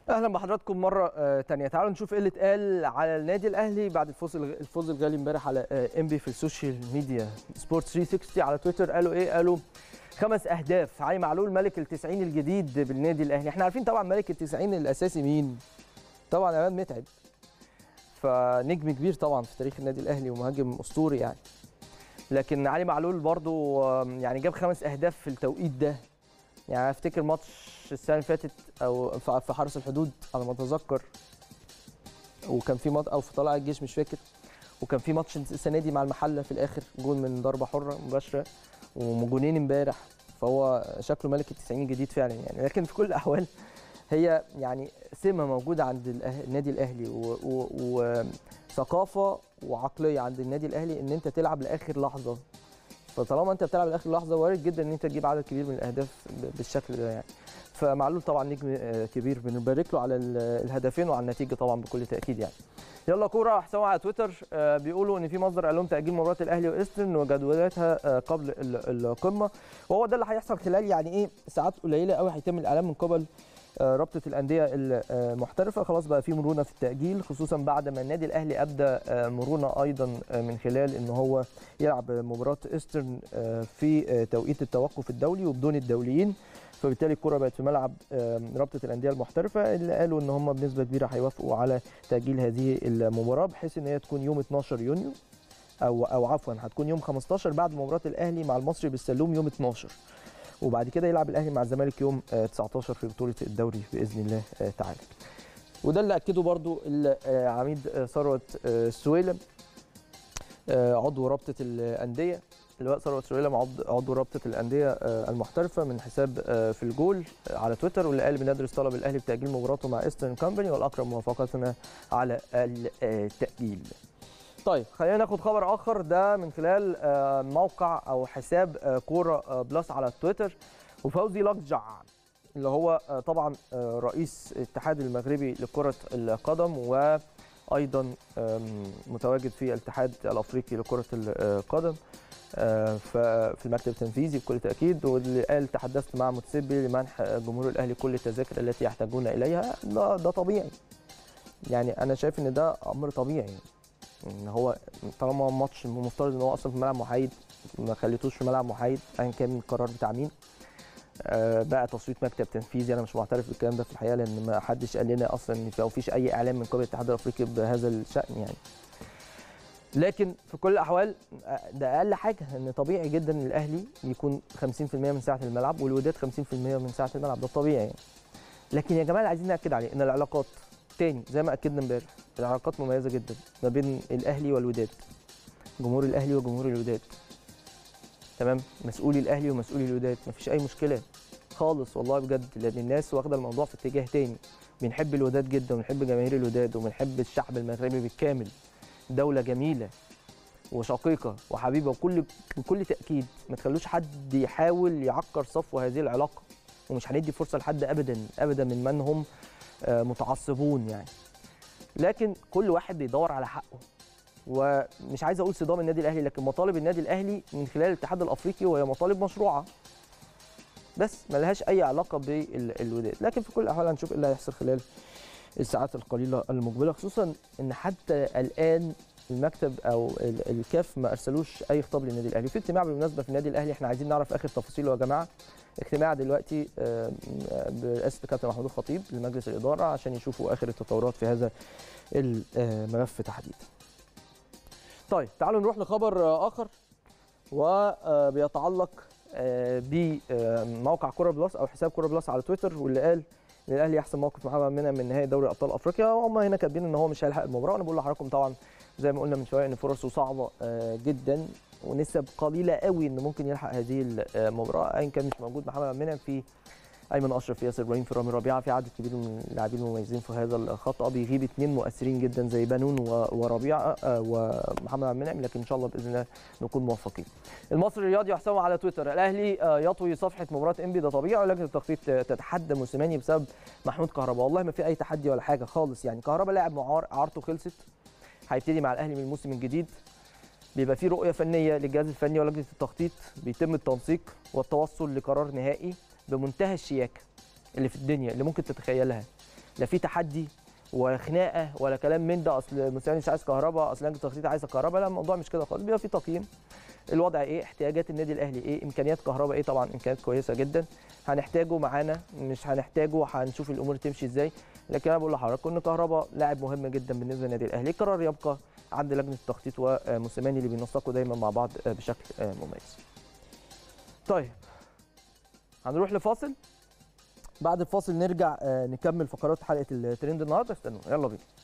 اهلا بحضراتكم مره آه، تانية تعالوا نشوف ايه اللي اتقال على النادي الاهلي بعد الفوز الغ- الفوز الغالي امبارح على ام بي في السوشيال ميديا سبورت 360 على تويتر قالوا ايه قالوا خمس اهداف علي معلول ملك ال 90 الجديد بالنادي الاهلي احنا عارفين طبعا ملك ال 90 الاساسي مين طبعا عماد متعب فنجم كبير طبعا في تاريخ النادي الاهلي ومهاجم اسطوري يعني لكن علي معلول برضو آم، يعني جاب خمس اهداف في التوقيت ده يعني افتكر ماتش السنه اللي فاتت او في في حرس الحدود على ما اتذكر وكان في ماتش او في طلائع الجيش مش فاكر وكان في ماتش السنه دي مع المحله في الاخر جول من ضربه حره مباشره وجونين امبارح فهو شكله ملك التسعين جديد فعلا يعني لكن في كل الاحوال هي يعني سمه موجوده عند الأه- النادي الاهلي وثقافه وعقليه عند النادي الاهلي ان انت تلعب لاخر لحظه فطالما انت بتلعب لاخر لحظه وارد جدا ان انت تجيب عدد كبير من الاهداف ب- بالشكل ده يعني فمعلول طبعا نجم آه، كبير بنبارك له على ال- الهدفين وعلى النتيجه طبعا بكل تاكيد يعني يلا كوره حسام على تويتر آه، بيقولوا ان في مصدر قال لهم تاجيل مباراه الاهلي وايسترن وجدولاتها آه، قبل ال- القمه وهو ده اللي هيحصل خلال يعني ايه ساعات قليله قوي هيتم الاعلان من قبل آه، رابطه الانديه المحترفه خلاص بقى في مرونه في التاجيل خصوصا بعد ما النادي الاهلي ابدى آه، مرونه ايضا آه، من خلال ان هو يلعب مباراه ايسترن آه، في آه، توقيت التوقف الدولي وبدون الدوليين فبالتالي الكره بقت في ملعب آه، رابطه الانديه المحترفه اللي قالوا ان هم بنسبه كبيره هيوافقوا على تاجيل هذه المباراه بحيث ان هي تكون يوم 12 يونيو او او عفوا هتكون يوم 15 بعد مباراه الاهلي مع المصري بالسلوم يوم 12 وبعد كده يلعب الاهلي مع الزمالك يوم آه، 19 في بطوله الدوري باذن الله آه، تعالى وده اللي اكده برضو العميد آه، ثروت آه، السويلم آه، عضو رابطه الانديه اللواء ثروت سويلم عضو- عضو رابطه الانديه آه، المحترفه من حساب آه، في الجول آه، على تويتر واللي قال بندرس طلب الاهلي بتاجيل مباراته مع ايسترن كومباني والاقرب موافقتنا على التاجيل. طيب خلينا ناخد خبر اخر ده من خلال آه، موقع او حساب آه، كوره آه، بلس على تويتر وفوزي لقجع اللي هو آه، طبعا آه، رئيس الاتحاد المغربي لكره القدم وايضا آم، متواجد في الاتحاد الافريقي لكره القدم آه، ف- في المكتب التنفيذي بكل تاكيد واللي قال تحدثت مع متسبي لمنح جمهور الاهلي كل التذاكر التي يحتاجون اليها ده, ده طبيعي يعني انا شايف ان ده امر طبيعي ان هو طالما ماتش المفترض ان هو اصلا في ملعب محايد ما خليتوش في ملعب محايد ايا كان القرار بتاع مين آه، بقى تصويت مكتب تنفيذي انا مش معترف بالكلام ده في الحقيقه لان ما حدش قال لنا اصلا ان ما فيش اي اعلان من قبل الاتحاد الافريقي بهذا الشان يعني لكن في كل الاحوال آه، ده اقل حاجه ان طبيعي جدا ان الاهلي يكون 50% من ساعه الملعب والوداد 50% من ساعه الملعب ده طبيعي يعني لكن يا جماعه اللي عايزين ناكد عليه ان العلاقات تاني زي ما اكدنا امبارح العلاقات مميزه جدا ما بين الاهلي والوداد جمهور الاهلي وجمهور الوداد تمام مسؤولي الاهلي ومسؤولي الوداد مفيش اي مشكله خالص والله بجد لان الناس واخده الموضوع في اتجاه تاني بنحب الوداد جدا ونحب جماهير الوداد وبنحب الشعب المغربي بالكامل دوله جميله وشقيقه وحبيبه وكل بكل تاكيد ما تخلوش حد يحاول يعكر صفو هذه العلاقه ومش هندي فرصه لحد ابدا ابدا من من هم آه، متعصبون يعني لكن كل واحد بيدور على حقه ومش عايز اقول صدام النادي الاهلي لكن مطالب النادي الاهلي من خلال الاتحاد الافريقي وهي مطالب مشروعه بس ملهاش اي علاقه بالوداد لكن في كل الاحوال هنشوف ايه اللي هيحصل خلال الساعات القليله المقبله خصوصا ان حتى الان المكتب او ال- الكاف ما ارسلوش اي خطاب للنادي الاهلي في اجتماع بالمناسبه في النادي الاهلي احنا عايزين نعرف اخر تفاصيله يا جماعه اجتماع دلوقتي آه، برئاسه الكابتن محمود الخطيب لمجلس الاداره عشان يشوفوا اخر التطورات في هذا الملف تحديدا طيب تعالوا نروح لخبر آه، اخر وبيتعلق بموقع كوره بلس او حساب كوره بلس على تويتر واللي قال ان الاهلي يحسم موقف محمد منعم من نهائي دوري ابطال افريقيا وهم هنا كاتبين ان هو مش هيلحق المباراه وانا بقول لحضراتكم طبعا زي ما قلنا من شويه ان فرصه صعبه آه، جدا ونسب قليله قوي ان ممكن يلحق هذه المباراه ايا كان مش موجود محمد منعم في ايمن اشرف في ياسر ابراهيم في رامي ربيعه في عدد كبير من اللاعبين المميزين في هذا الخط اه بيغيب اثنين مؤثرين جدا زي بنون و- وربيعه آه، ومحمد عبد المنعم لكن ان شاء الله باذن الله نكون موفقين. المصري الرياضي حسام على تويتر الاهلي آه، يطوي صفحه مباراه انبي ده طبيعي ولكن التخطيط تتحدى موسيماني بسبب محمود كهربا والله ما في اي تحدي ولا حاجه خالص يعني كهربا لاعب معار اعارته خلصت هيبتدي مع الاهلي من الموسم الجديد بيبقى في رؤيه فنيه للجهاز الفني ولجنه التخطيط بيتم التنسيق والتوصل لقرار نهائي بمنتهى الشياكه اللي في الدنيا اللي ممكن تتخيلها لا في تحدي وخناقه ولا كلام من ده اصل موسيماني مش عايز كهرباء اصل لجنه التخطيط عايزه كهرباء لا الموضوع مش كده خالص بيبقى في تقييم الوضع ايه احتياجات النادي الاهلي ايه امكانيات كهرباء ايه طبعا امكانيات كويسه جدا هنحتاجه معانا مش هنحتاجه هنشوف الامور تمشي ازاي لكن انا بقول لحضراتكم ان كهرباء لاعب مهم جدا بالنسبه للنادي الاهلي القرار يبقى عند لجنه التخطيط وموسيماني اللي بينسقوا دايما مع بعض بشكل مميز طيب هنروح لفاصل بعد الفاصل نرجع نكمل فقرات حلقه الترند النهارده استنوا يلا بينا